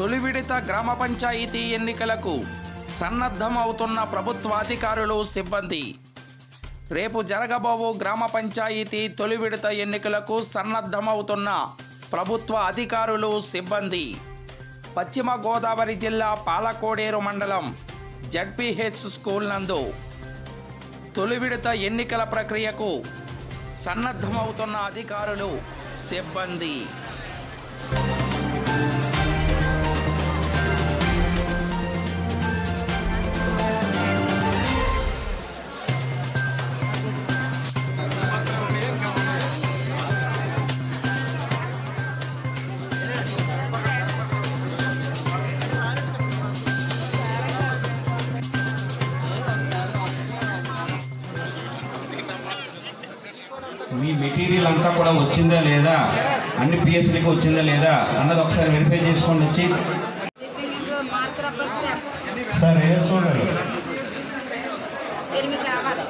తొలి విడత గ్రామ పంచాయతీ ఎన్నికలకు సన్నద్ధం అవుతున్న ప్రభుత్వాధికారులు సిబ్బంది రేపు జరగబోవు గ్రామ పంచాయతీ తొలి విడత ఎన్నికలకు సన్నద్ధమవుతున్న ప్రభుత్వ అధికారులు సిబ్బంది పశ్చిమ గోదావరి జిల్లా పాలకోడేరు మండలం జడ్పీహెచ్ స్కూల్ నందు తొలి విడత ఎన్నికల ప్రక్రియకు సన్నద్ధమవుతున్న అధికారులు సిబ్బంది మీ మెటీరియల్ అంతా కూడా వచ్చిందా లేదా అన్ని పిఎస్సీలకి వచ్చిందా లేదా అన్నది ఒకసారి వెరిఫై చేసుకోండి వచ్చి డిస్ట్రిక్ట్ మార్క్ రబ్బర్ స్టాంప్ సరే చూడండి ఎనిమిది రావాలి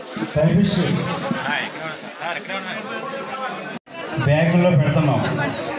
బ్యాగుల్లో పెడుతున్నాం చెప్పండి